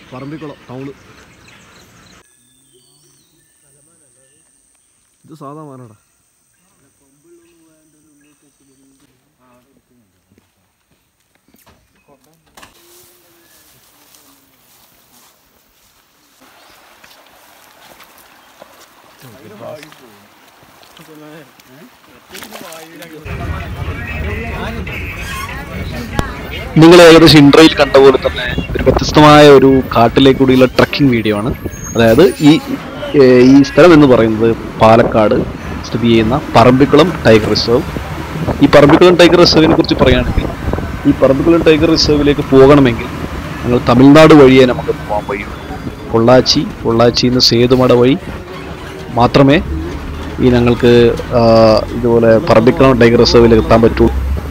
Parambikulam town ഇത് സാധാ മാനാടാ നിങ്ങൾ ഏകദേശം ഇൻട്രയിൽ കണ്ട പോലെ തന്നെ ഒരു വ്യത്യസ്തമായ ഒരു കാട്ടിലേക്കൂടിയുള്ള ട്രക്കിംഗ് വീഡിയോ ആണ് അതായത് ഈ ഏർ ഈ സ്ഥലം എന്ന് പറയുന്നത് പാലക്കാട് സ്ഥിതി ചെയ്യുന്ന പറമ്പിക്കുളം ടൈഗർ റിസർവ് ഈ പറമ്പിക്കുളം ടൈഗർ റിസർവിനെ കുറിച്ച് പറയുകയാണെങ്കിൽ ഈ പറമ്പിക്കുളം ടൈഗർ റിസർവിലേക്ക് പോകണമെങ്കിൽ ഞങ്ങൾ തമിഴ്നാട് വഴിയേ നമുക്ക് പോകാൻ വഴിയുള്ളൂ പൊള്ളാച്ചി പൊള്ളാച്ചിയിൽ നിന്ന് സേതുമട വഴി മാത്രമേ ഈ ഞങ്ങൾക്ക് ആ, ഇതുപോലെ പറമ്പിക്കുളം ടൈഗർ റിസർവിലേക്ക് എത്താൻ പറ്റുള്ളൂ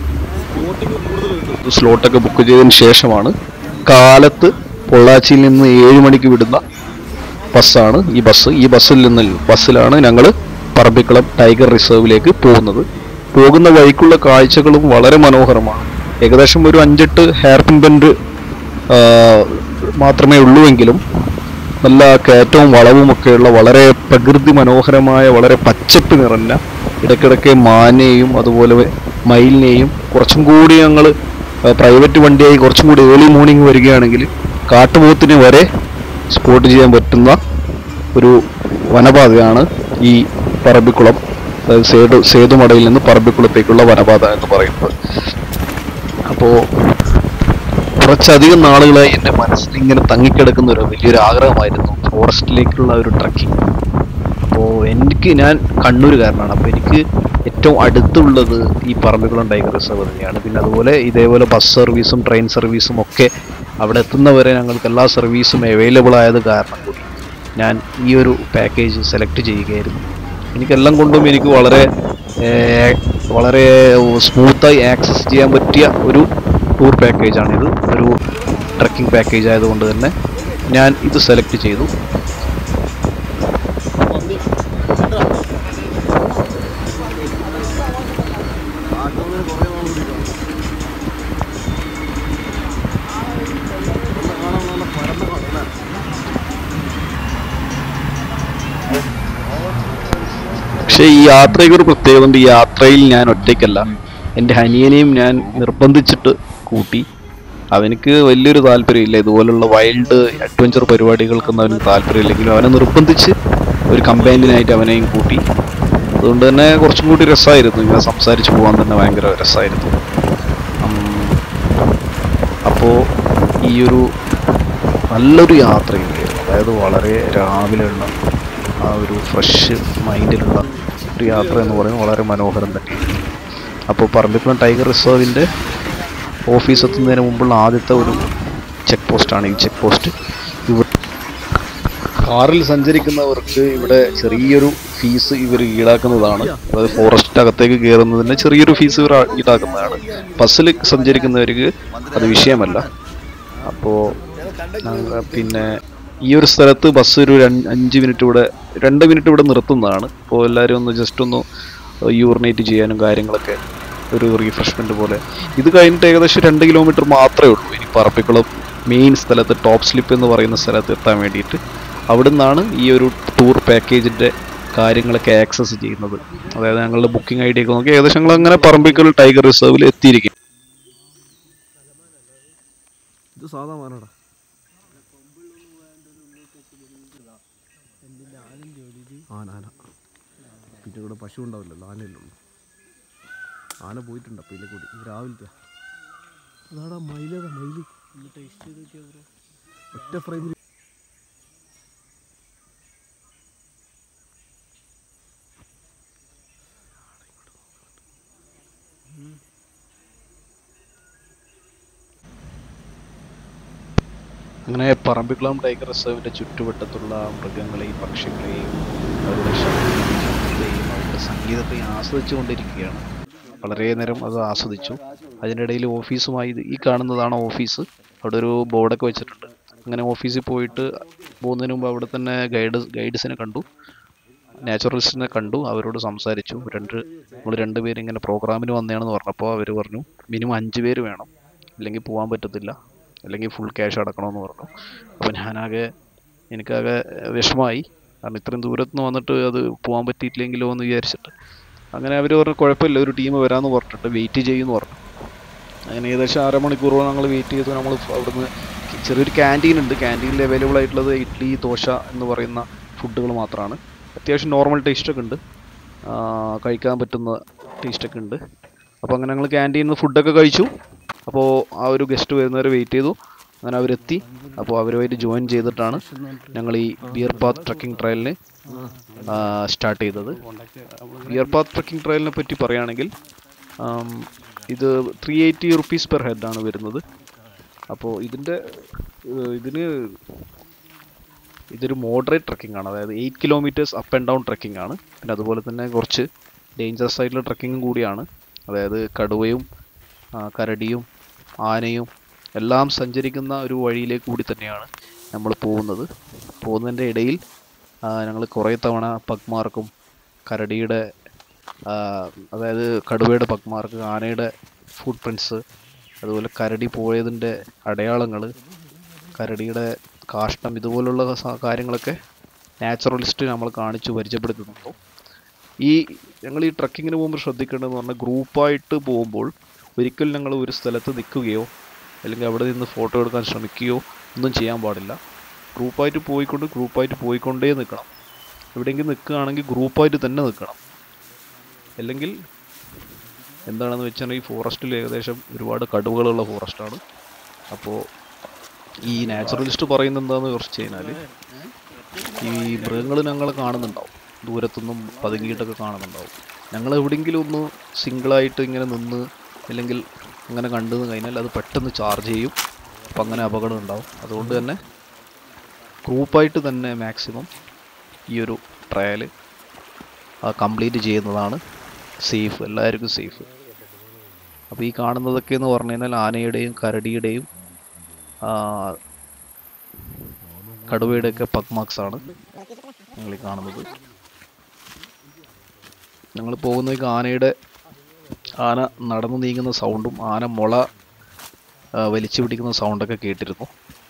സ്ലോട്ടൊക്കെ ബുക്ക് ചെയ്തതിന് ശേഷമാണ് കാലത്ത് പൊള്ളാച്ചിയിൽ നിന്ന് ഏഴ് മണിക്ക് വിടുന്ന ബസ്സാണ് ഈ ബസ് ഈ ബസ്സിൽ നിന്ന് ബസ്സിലാണ് ഞങ്ങൾ പറമ്പിക്കുളം ടൈഗർ റിസർവിലേക്ക് പോകുന്നത് പോകുന്ന വഴിക്കുള്ള കാഴ്ചകളും വളരെ മനോഹരമാണ് ഏകദേശം ഒരു അഞ്ചെട്ട് ഹെയർപിൻ ബെൻഡ് മാത്രമേ ഉള്ളൂവെങ്കിലും നല്ല കയറ്റവും വളവും ഒക്കെയുള്ള വളരെ പ്രകൃതി മനോഹരമായ വളരെ പച്ചപ്പ് നിറഞ്ഞ ഇടയ്ക്കിടയ്ക്ക് മാനെയും അതുപോലെ മയിലിനെയും കുറച്ചും കൂടി ഞങ്ങൾ പ്രൈവറ്റ് വണ്ടിയായി കുറച്ചും കൂടി ഏർലി മോർണിംഗ് വരികയാണെങ്കിൽ കാട്ടുപോത്തിന് വരെ സ്പോട്ട് ചെയ്യാൻ പറ്റുന്ന ഒരു വനപാതയാണ് ഈ പറമ്പിക്കുളം അതായത് സേതു സേതുമടയിൽ നിന്ന് പറമ്പിക്കുളത്തേക്കുള്ള വനപാത എന്ന് പറയുന്നത് അപ്പോൾ കുറച്ചധികം നാളുകളായി എൻ്റെ മനസ്സിൽ ഇങ്ങനെ തങ്ങിക്കിടക്കുന്ന ഒരു വലിയൊരു ആഗ്രഹമായിരുന്നു ഫോറസ്റ്റിലേക്കുള്ള ഒരു ട്രക്കിംഗ് അപ്പോൾ എനിക്ക് ഞാൻ കണ്ണൂരുകാരനാണ് അപ്പോൾ എനിക്ക് ഏറ്റവും അടുത്തുള്ളത് ഈ പറമ്പിക്കുളം ടൈഗർ റിസർവ് തന്നെയാണ് പിന്നെ അതുപോലെ ഇതേപോലെ ബസ് സർവീസും ട്രെയിൻ സർവീസും ഒക്കെ അവിടെ എത്തുന്നവരെ ഞങ്ങൾക്ക് എല്ലാ സർവീസും അവൈലബിൾ ആയത് കാരണം കൂടി ഞാൻ ഈ ഒരു പാക്കേജ് സെലക്ട് ചെയ്യുകയായിരുന്നു എനിക്കെല്ലാം കൊണ്ടും എനിക്ക് വളരെ ഏർ, വളരെ സ്മൂത്തായി ആക്സസ് ചെയ്യാൻ പറ്റിയ ഒരു ടൂർ പാക്കേജാണിത് ഒരു ട്രക്കിംഗ് പാക്കേജ് ആയതുകൊണ്ട് തന്നെ ഞാൻ ഇത് സെലക്ട് ചെയ്തു പക്ഷേ ഈ യാത്രയ്ക്ക് ഒരു പ്രത്യേകത ഉണ്ട് ഈ യാത്രയിൽ ഞാൻ ഒറ്റയ്ക്കല്ല എൻ്റെ ഹനിയനെയും ഞാൻ നിർബന്ധിച്ചിട്ട് കൂട്ടി അവനക്ക് വലിയൊരു താല്പര്യമില്ല ഇതുപോലുള്ള വൈൽഡ് അഡ്വഞ്ചർ പരിപാടികൾക്കൊന്നും അവന് താല്പര്യമില്ലെങ്കിലും അവനെ നിർബന്ധിച്ച് ഒരു കമ്പാനിയനായിട്ട് അവനെയും കൂട്ടി അതുകൊണ്ട് തന്നെ കുറച്ചും കൂടി രസമായിരുന്നു ഇങ്ങനെ സംസാരിച്ച് പോകാൻ തന്നെ ഭയങ്കര രസമായിരുന്നു അപ്പോൾ ഈ ഒരു നല്ലൊരു യാത്രയുണ്ടായിരുന്നു അതായത് വളരെ രാവിലെയുള്ള ആ ഒരു ഫ്രഷ് മൈൻഡിലുള്ള ഒരു യാത്ര എന്ന് പറയുന്നത് വളരെ മനോഹരം തന്നെയാണ് അപ്പോൾ പറമ്പിക്കുളം ടൈഗർ റിസർവിൻ്റെ ഓഫീസ് എത്തുന്നതിന് മുമ്പുള്ള ആദ്യത്തെ ഒരു ചെക്ക് പോസ്റ്റാണ് ഈ ചെക്ക് പോസ്റ്റ് ഇവർ കാറിൽ സഞ്ചരിക്കുന്നവർക്ക് ഇവിടെ ചെറിയൊരു ഫീസ് ഇവർ ഈടാക്കുന്നതാണ് അതായത് ഫോറസ്റ്റ് അകത്തേക്ക് കയറുന്നതിന് ചെറിയൊരു ഫീസ് ഇവർ ഈടാക്കുന്നതാണ് ബസ്സിൽ സഞ്ചരിക്കുന്നവർക്ക് അത് വിഷയമല്ല അപ്പോൾ പിന്നെ ഈ ഒരു സ്ഥലത്ത് ബസ് ഒരു രണ്ട് അഞ്ച് മിനിറ്റ് ഇവിടെ രണ്ട് മിനിറ്റ് ഇവിടെ നിർത്തുന്നതാണ് അപ്പോൾ എല്ലാവരും ഒന്ന് ജസ്റ്റ് ഒന്ന് യൂറിനേറ്റ് ചെയ്യാനും കാര്യങ്ങളൊക്കെ ഒരു റീഫ്രഷ്മെന്റ് പോലെ ഇത് കഴിഞ്ഞിട്ട് ഏകദേശം രണ്ട് കിലോമീറ്റർ മാത്രമേ ഉള്ളൂ ഇനി പറപ്പിക്കുളം മെയിൻ സ്ഥലത്ത് ടോപ്പ് സ്ലിപ്പ് എന്ന് പറയുന്ന സ്ഥലത്ത് എത്താൻ വേണ്ടിയിട്ട് അവിടെ നിന്നാണ് ഈ ഒരു ടൂർ പാക്കേജിൻ്റെ കാര്യങ്ങളൊക്കെ ആക്സസ് ചെയ്യുന്നത് അതായത് ഞങ്ങളുടെ ബുക്കിംഗ് ഐ ഡി ഒക്കെ നോക്കി ഏകദേശം ഞങ്ങൾ അങ്ങനെ പറമ്പിക്കൽ ടൈഗർ റിസർവിൽ എത്തിയിരിക്കും ഇത് സാധാ മാനാടാ ആന ആന പിന്നെ ഇവിടെ പശു ഉണ്ടാവില്ലല്ലോ ആനയല്ലേ ഉള്ളൂ ആന പോയിട്ടുണ്ട് അപ്പം ഇതിലെ കൂടി ഇത് രാവിലത്തെ അതാടാ മയിലേതാ മയില് ഒറ്റ ഫ്രെയിമിൽ അങ്ങനെ പറമ്പിക്കുളം ടൈഗർ റിസർവിൻ്റെ ചുറ്റുവട്ടത്തുള്ള മൃഗങ്ങളെയും പക്ഷികളെയും അവരുടെ ശബ്ദത്തെയും അവരുടെ സംഗീതത്തെയും ആസ്വദിച്ചുകൊണ്ടിരിക്കുകയാണ് വളരെ നേരം അത് ആസ്വദിച്ചു അതിനിടയിൽ ഓഫീസുമായി ഇത് ഈ കാണുന്നതാണ് ഓഫീസ് അവിടെ ഒരു ബോർഡൊക്കെ വെച്ചിട്ടുണ്ട് അങ്ങനെ ഓഫീസിൽ പോയിട്ട് പോകുന്നതിന് മുമ്പ് അവിടെ തന്നെ ഗൈഡ് ഗൈഡ്സിനെ കണ്ടു നാച്ചുറലിസ്റ്റിനെ കണ്ടു അവരോട് സംസാരിച്ചു രണ്ട് നമ്മൾ രണ്ടുപേരും ഇങ്ങനെ പ്രോഗ്രാമിന് വന്നതാണെന്ന് പറഞ്ഞപ്പോൾ അവർ പറഞ്ഞു മിനിമം അഞ്ച് പേര് വേണം ഇല്ലെങ്കിൽ പോകാൻ പറ്റത്തില്ല അല്ലെങ്കിൽ ഫുൾ ക്യാഷ് അടക്കണമെന്ന് പറഞ്ഞു അപ്പോൾ ഞാനാകെ എനിക്കാകെ വിഷമമായി കാരണം ഇത്രയും ദൂരത്ത് നിന്ന് വന്നിട്ട് അത് പോകാൻ പറ്റിയിട്ടില്ലെങ്കിലോ എന്ന് വിചാരിച്ചിട്ട് അങ്ങനെ അവർ പറഞ്ഞു കുഴപ്പമില്ല ഒരു ടീം വരാമെന്ന് പറഞ്ഞിട്ട് വെയിറ്റ് ചെയ്യുമെന്ന് പറഞ്ഞു അങ്ങനെ ഏകദേശം അരമണിക്കൂറോളം ഞങ്ങൾ വെയിറ്റ് ചെയ്തു നമ്മൾ അവിടുന്ന് ചെറിയൊരു ക്യാൻറ്റീൻ ഉണ്ട് ക്യാൻറ്റീനിൽ അവൈലബിൾ ആയിട്ടുള്ളത് ഇഡ്ഡലി ദോശ എന്ന് പറയുന്ന ഫുഡുകൾ മാത്രമാണ് അത്യാവശ്യം നോർമൽ ടേസ്റ്റൊക്കെ ഉണ്ട് ആ, കഴിക്കാൻ പറ്റുന്ന ടേസ്റ്റൊക്കെ ഉണ്ട് അപ്പോൾ അങ്ങനെ ഞങ്ങൾ ക്യാൻറ്റീനിൽ നിന്ന് ഫുഡൊക്കെ കഴിച്ചു അപ്പോൾ ആ ഒരു ഗസ്റ്റ് വരുന്നവരെ വെയിറ്റ് ചെയ്തു അങ്ങനെ അവരെത്തി അപ്പോൾ അവരുമായിട്ട് ജോയിൻ ചെയ്തിട്ടാണ് ഞങ്ങൾ ഈ ബിയർ പാത്ത് ട്രക്കിംഗ് ട്രയലിന് സ്റ്റാർട്ട് ചെയ്തത് ബിയർ പാത്ത് ട്രക്കിംഗ് ട്രയലിനെ പറ്റി പറയുകയാണെങ്കിൽ ആം, ഇത് ത്രീ എയ്റ്റി റുപ്പീസ് പെർ ഹെഡാണ് വരുന്നത് അപ്പോൾ ഇതിൻ്റെ ഏഹ്, ഇതിന് ഇതൊരു മോഡറേറ്റ് ട്രക്കിംഗ് ആണ് അതായത് eight kilometres up and down trekking ആണ് പിന്നെ അതുപോലെ തന്നെ കുറച്ച് ഡേഞ്ചറസ് ആയിട്ടുള്ള ട്രക്കിങ്ങും കൂടിയാണ് അതായത് കടുവയും ആ, കരടിയും ആനയും എല്ലാം സഞ്ചരിക്കുന്ന ഒരു വഴിയിലേക്ക് കൂടി തന്നെയാണ് നമ്മൾ പോകുന്നത് പോകുന്നതിൻ്റെ ഇടയിൽ ഞങ്ങൾ കുറേ തവണ പഗ്മാർക്കും കരടിയുടെ ആ, അതായത് കടുവയുടെ പഗ്മാർക്ക് ആനയുടെ ഫുട് പ്രിൻറ്റ്സ് അതുപോലെ കരടി പോയതിൻ്റെ അടയാളങ്ങൾ കരടിയുടെ കാഷ്ടം ഇതുപോലുള്ള സ- കാര്യങ്ങളൊക്കെ നാച്ചുറലിസ്റ്റ് നമ്മൾ കാണിച്ചു പരിചയപ്പെടുത്തുന്നുണ്ടോ ഈ ഞങ്ങൾ ഈ ട്രക്കിങ്ങിന് പോകുമ്പോൾ ശ്രദ്ധിക്കേണ്ടതെന്ന് പറഞ്ഞാൽ ഗ്രൂപ്പായിട്ട് പോകുമ്പോൾ ഒരിക്കലും ഞങ്ങൾ ഒരു സ്ഥലത്ത് നിൽക്കുകയോ അല്ലെങ്കിൽ അവിടെ നിന്ന് ഫോട്ടോ എടുക്കാൻ ശ്രമിക്കുകയോ ഒന്നും ചെയ്യാൻ പാടില്ല ഗ്രൂപ്പായിട്ട് പോയിക്കൊണ്ട് ഗ്രൂപ്പായിട്ട് പോയിക്കൊണ്ടേ നിൽക്കണം എവിടെയെങ്കിലും നിൽക്കുകയാണെങ്കിൽ ഗ്രൂപ്പായിട്ട് തന്നെ നിൽക്കണം അല്ലെങ്കിൽ എന്താണെന്ന് വെച്ചാൽ ഈ ഫോറസ്റ്റിൽ ഏകദേശം ഒരുപാട് കടുവകളുള്ള ഫോറസ്റ്റാണ് അപ്പോൾ ഈ നാച്ചുറലിസ്റ്റ് പറയുന്നത് എന്താണെന്ന് കുറച്ച് കഴിഞ്ഞാൽ ഈ മൃഗങ്ങൾ ഞങ്ങൾ കാണുന്നുണ്ടാവും ദൂരത്തുനിന്നും പതുങ്ങിയിട്ടൊക്കെ കാണുന്നുണ്ടാവും ഞങ്ങൾ എവിടെയെങ്കിലും ഒന്ന് സിംഗിളായിട്ട് ഇങ്ങനെ നിന്ന് അല്ലെങ്കിൽ അങ്ങനെ കണ്ടു കഴിഞ്ഞാൽ അത് പെട്ടെന്ന് ചാർജ് ചെയ്യും അപ്പം അങ്ങനെ അപകടം ഉണ്ടാവും അതുകൊണ്ട് തന്നെ ഗ്രൂപ്പായിട്ട് തന്നെ മാക്സിമം ഈ ഒരു ട്രയൽ കംപ്ലീറ്റ് ചെയ്യുന്നതാണ് സേഫ് എല്ലാവർക്കും സേഫ് അപ്പോൾ ഈ കാണുന്നതൊക്കെ എന്ന് പറഞ്ഞു കഴിഞ്ഞാൽ ആനയുടെയും കരടിയുടെയും ആ, കടുവയുടെയൊക്കെ പഗ്മാർക്സ് ആണ് നിങ്ങൾ ഈ കാണുന്നത് ഞങ്ങൾ പോകുന്ന ആനയുടെ ആന നടന്നു നീങ്ങുന്ന സൗണ്ടും ആന മുള ആ, വലിച്ചു പിടിക്കുന്ന സൗണ്ടൊക്കെ കേട്ടിരുന്നു